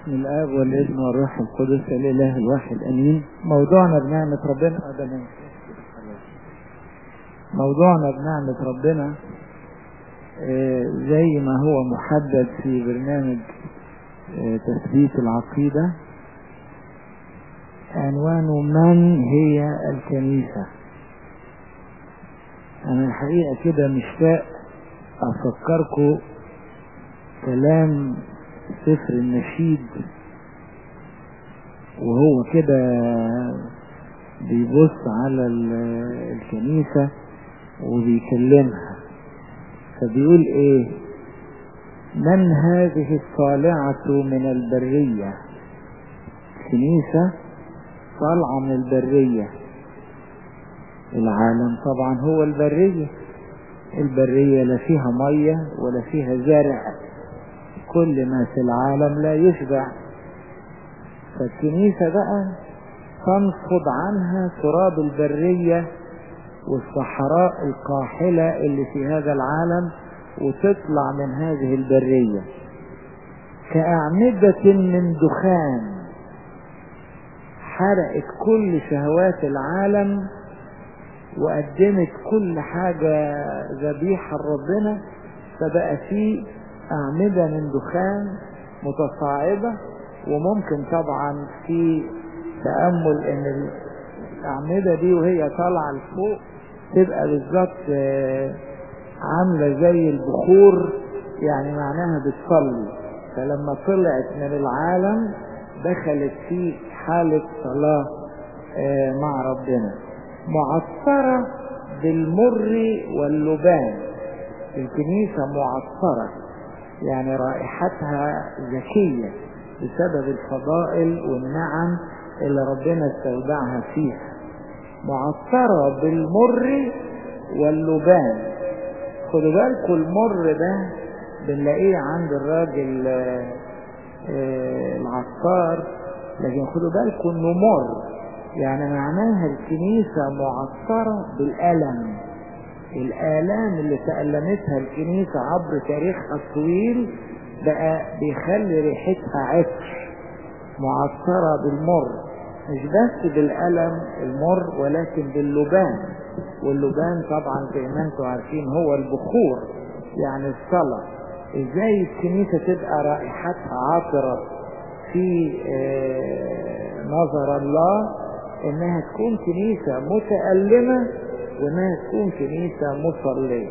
باسم الاب والابن والروح القدس الاله الواحد امين موضوعنا بنعمة ربنا ادم موضوعنا بنعمة ربنا آه، زي ما هو محدد في برنامج آه، تثبيت العقيدة عنوانه من هي الكنيسة انا الحقيقة كده مشتاق افكركم كلام سفر النشيد وهو كده بيبص على ال- الكنيسة وبيكلمها فبيقول ايه من هذه الطالعة من البرية كنيسة طالعة من البرية العالم طبعا هو البرية البرية لا فيها مية ولا فيها زرع كل ما في العالم لا يشبع فالكنيسة بقى تنفض عنها تراب البرية والصحراء القاحلة اللي في هذا العالم وتطلع من هذه البرية كأعمدة من دخان حرقت كل شهوات العالم وقدمت كل حاجة ذبيحة لربنا فبقى في أعمدة من دخان متصاعدة وممكن طبعا في تأمل إن الأعمدة دي وهي طالعة لفوق تبقى بالظبط آه، عاملة زي البخور يعني معناها بتصلي فلما طلعت من العالم دخلت في حالة صلاة آه، مع ربنا معطرة بالمر واللبان الكنيسة معطرة يعني رائحتها ذكية بسبب الفضائل والنعم اللي ربنا استودعها فيها معطرة بالمر واللبان خدوا بالكم المر ده بنلاقيه عند الراجل آه، آه، العطار لكن خدوا بالكم انه مر يعني معناها الكنيسة معطرة بالألم الآلام اللي تألمتها الكنيسة عبر تاريخها الطويل بقى بيخلي ريحتها عطر معطرة بالمر مش بس بالألم المر ولكن باللبان واللبان طبعا زي ما انتم عارفين هو البخور يعني الصلاة ازاي الكنيسة تبقى رائحتها عطرة في آه، نظر الله انها تكون كنيسة متألمة وانها تكون كنيسة مصلية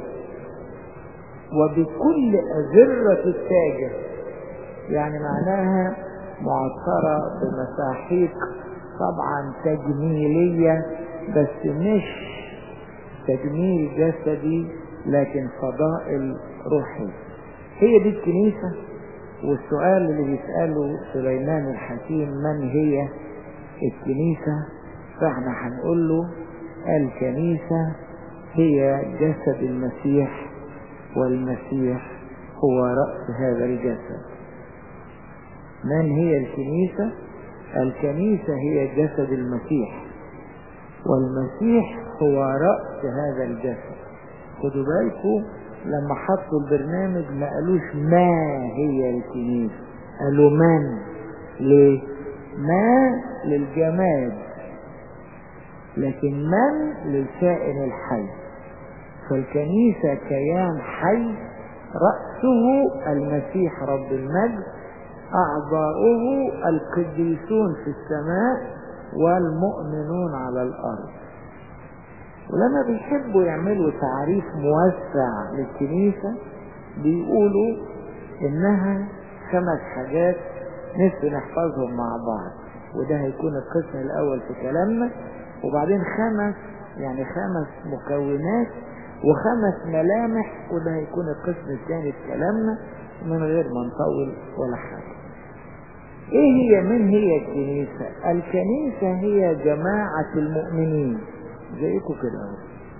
وبكل أذرة التاجر يعني معناها معطرة بمساحيق طبعا تجميلية بس مش تجميل جسدي لكن فضائل روحي هي دي الكنيسة والسؤال اللي بيسأله سليمان الحكيم من هي الكنيسة فاحنا هنقول له الكنيسة هي جسد المسيح والمسيح هو رأس هذا الجسد من هي الكنيسة الكنيسة هي جسد المسيح والمسيح هو رأس هذا الجسد خدوا بالكم لما حطوا البرنامج ما قالوش ما هي الكنيسة قالوا من ليه ما للجماد لكن من للكائن الحي فالكنيسة كيان حي رأسه المسيح رب المجد أعضاؤه القديسون في السماء والمؤمنون على الأرض ولما بيحبوا يعملوا تعريف موسع للكنيسة بيقولوا إنها خمس حاجات نفسي نحفظهم مع بعض وده هيكون القسم الأول في كلامنا وبعدين خمس يعني خمس مكونات وخمس ملامح وده هيكون القسم الثاني في كلامنا من غير ما نطول ولا حاجة ايه هي من هي الكنيسة الكنيسة هي جماعة المؤمنين زيكم كده اهو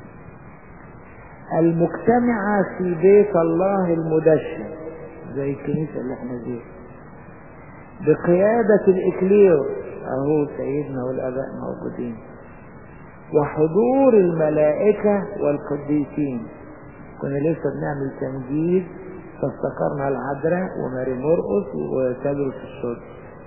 المجتمعة في بيت الله المدشن زي الكنيسة اللي احنا فيها بقيادة الإكلير أهو سيدنا والآباء موجودين وحضور الملائكة والقديسين كنا لسه بنعمل تمجيد فافتكرنا العذراء وماري مرقس وتدرس الشرب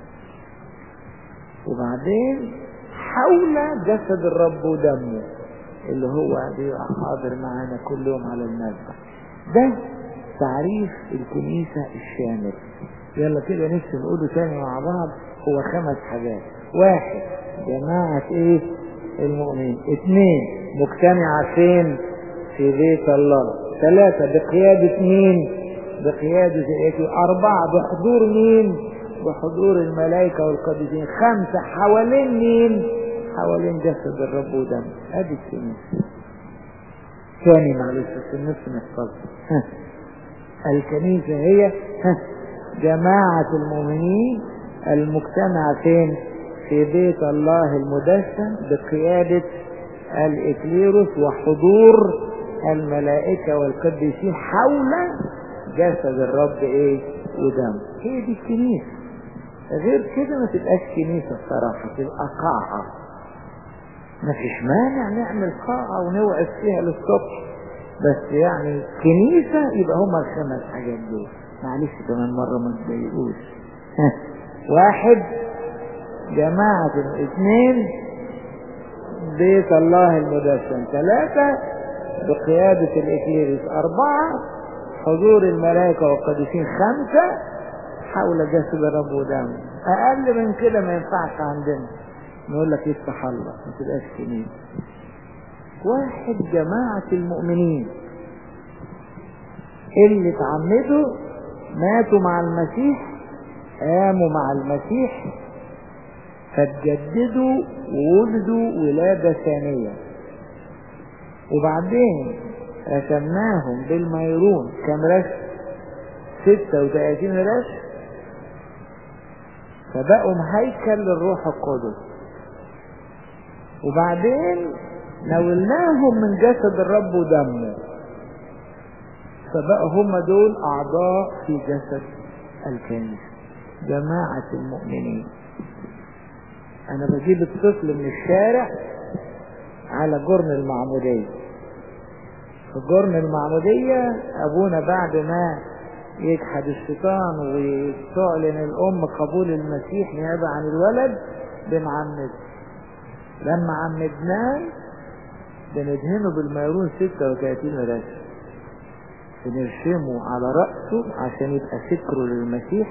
وبعدين حول جسد الرب ودمه اللي هو بيبقى حاضر معانا كل يوم على المذبح ده تعريف الكنيسة الشامل يلا كده نفسي نقوله تاني مع بعض هو خمس حاجات واحد جماعة ايه المؤمنين اثنين مجتمعة فين في بيت الله ثلاثة بقيادة مين بقيادة ايه أربعة بحضور مين بحضور الملائكة والقديسين خمسة حوالين مين حوالين جسد الرب ودم ادي الكنيسة ثاني معلش في النص نحفظها الكنيسة هي جماعة المؤمنين المجتمعة فين في بيت الله المدشن بقيادة الإكليروس وحضور الملائكة والقديسين حول جسد الرب ايه ودم هي دي الكنيسة غير كده ما تبقاش كنيسة الصراحة تبقى قاعة ما فيش مانع نعمل قاعة ونوعد فيها للصبح بس يعني كنيسة يبقى هما الخمس حاجات دول معلش كمان مرة ما تضايقوش واحد جماعة اثنين بيت الله المدشن ثلاثة بقيادة الإكليريس أربعة حضور الملائكة والقديسين خمسة حول جسد الرب ودم أقل من كده ما ينفعش عندنا نقول لك يفتح الله ما تبقاش كنيسة واحد جماعة المؤمنين اللي اتعمدوا ماتوا مع المسيح قاموا مع المسيح فتجددوا وولدوا ولادة ثانية وبعدين رسمناهم بالميرون كم رسم 36 رسم فبقوا هيكل للروح القدس وبعدين نولناهم من جسد الرب ودمه فبقوا هم دول أعضاء في جسد الكنيسة جماعة المؤمنين أنا بجيب الطفل من الشارع على جرن المعمودية في جرن المعمودية أبونا بعد ما يجحد الشيطان وتعلن الأم قبول المسيح نيابة عن الولد بنعمده لما عمدناه بندهنه بالميرون 36 رشم بنرشمه على رأسه عشان يبقى سكره للمسيح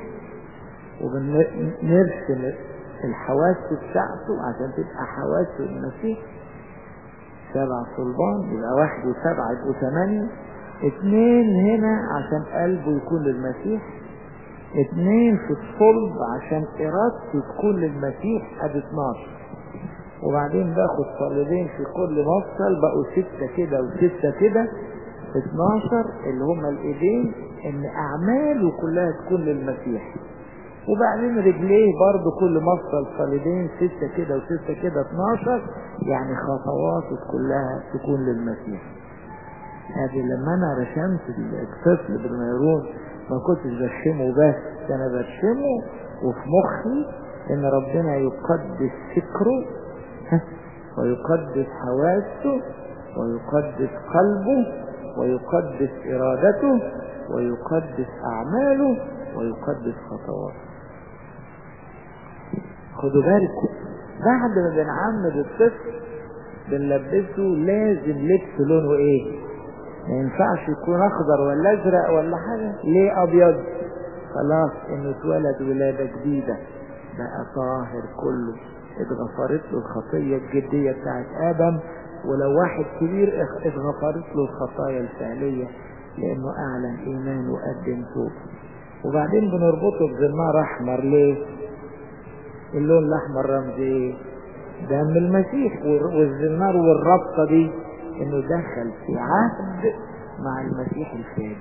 وبنرسم الحواس بتاعته عشان تبقى حواس المسيح سبع صلبان يبقى واحد وسبعة يبقوا ثمانية اتنين هنا عشان قلبه يكون للمسيح اتنين في الصلب عشان ارادته تكون للمسيح ادي 12 وبعدين باخد صليبين في كل مفصل بقوا ستة كده وستة كده 12 اللي هما الايدين ان اعماله كلها تكون للمسيح وبعدين رجليه برضو كل مفصل صليبين ستة كده وستة كده 12 يعني خطواته كلها تكون للمسيح هذه لما انا رسمت الطفل بالميرون ما كنتش برشمه بس ده انا برشمه وفي مخي ان ربنا يقدس فكره ويقدس حواسه ويقدس قلبه ويقدس ارادته ويقدس اعماله ويقدس خطواته خدوا بالكم بعد ما بنعمد الطفل بنلبسه لازم لبس لونه ايه ما ينفعش يكون اخضر ولا ازرق ولا حاجه ليه ابيض خلاص انه اتولد ولاده جديده بقى طاهر كله اتغفرت له الخطيه الجديه بتاعت ادم ولو واحد كبير اتغفرت له الخطايا الفعليه لانه اعلن ايمان وقدم توبه وبعدين بنربطه بزنار احمر ليه اللون الاحمر رمز ايه دم المسيح والزنار والربطه دي انه دخل في عهد مع المسيح الفادي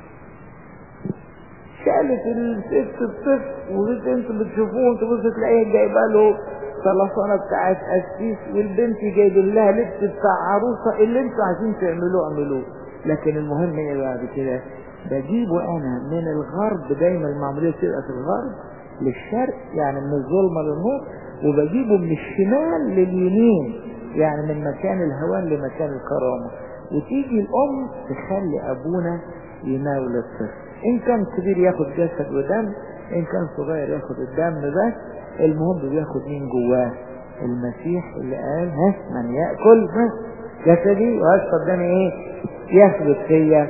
شالت الست الطفل وبنت انتوا بتشوفوه انتوا بصوا تلاقيها جايبه له صلصانه بتاعت قسيس والبنت جايب لها لبس بتاع عروسه اللي انتوا عايزين تعملوه اعملوه لكن المهم ايه بعد كده بجيبه انا من الغرب دايما المعموديه بتبقى في الغرب للشرق يعني من الظلمه للنور وبجيبه من الشمال لليمين يعني من مكان الهوان لمكان الكرامه وتيجي الام تخلي ابونا يناول الطفل ان كان كبير ياخد جسد ودم ان كان صغير ياخد الدم بس المهم بياخد مين جواه المسيح اللي قال ها من ياكل ها جسدي واشرب دمي ايه يثبت فيا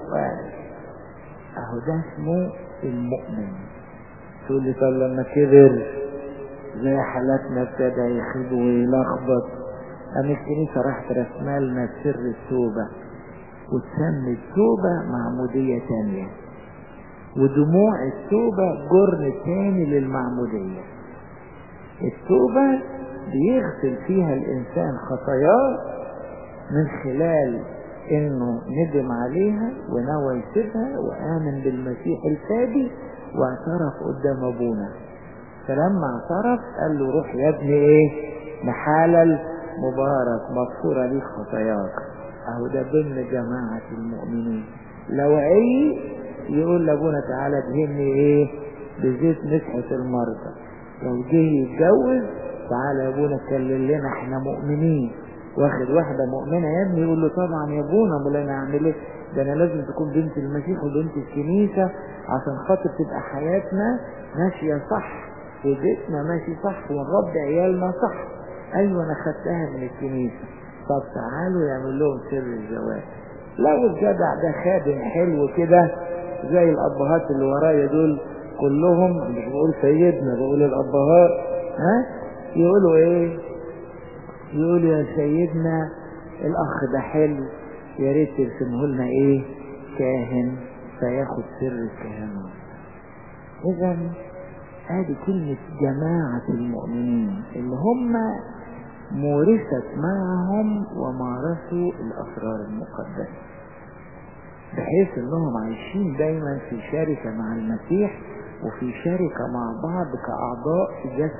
اهو ده اسمه المؤمن تقول لي طب لما كبر زي حالاتنا ابتدى يخيب ويلخبط قام الكنيسة راحت رسمة لنا سر التوبة وتسمي التوبة معمودية تانية ودموع التوبة جرن تاني للمعمودية التوبة بيغسل فيها الإنسان خطاياه من خلال إنه ندم عليها ونوى يسيبها وآمن بالمسيح الفادي واعترف قدام أبونا فلما اعترف قال له روح يا ابني إيه محالل مبارك مغفورة ليك خطاياك أهو ده ضمن جماعة المؤمنين لو عي يقول لابونا تعالى ادهني ايه بزيت مسحة المرضى لو جه يتجوز تعالى يا ابونا كلم لنا احنا مؤمنين واخد واحدة مؤمنة يا ابني يقول له طبعا يا ابونا امال انا اعمل ايه ده انا لازم تكون بنت المسيح وبنت الكنيسة عشان خاطر تبقى حياتنا ماشية صح وبيتنا ماشي صح ونربي عيالنا صح ايوه انا خدتها من الكنيسة طب تعالوا يعمل لهم سر الزواج لو الجدع ده خادم حلو كده زي الابهات اللي ورايا دول كلهم مش بقول سيدنا بقول الابهات ها يقولوا ايه يقولوا يا سيدنا الاخ ده حلو يا ريت ترسمه لنا ايه كاهن فياخد سر الكهنوت اذا ادي كلمة جماعة المؤمنين اللي هم مورثت معهم ومارسوا الاسرار المقدسة بحيث انهم عايشين دايما في شركة مع المسيح وفي شركة مع بعض كأعضاء في جسد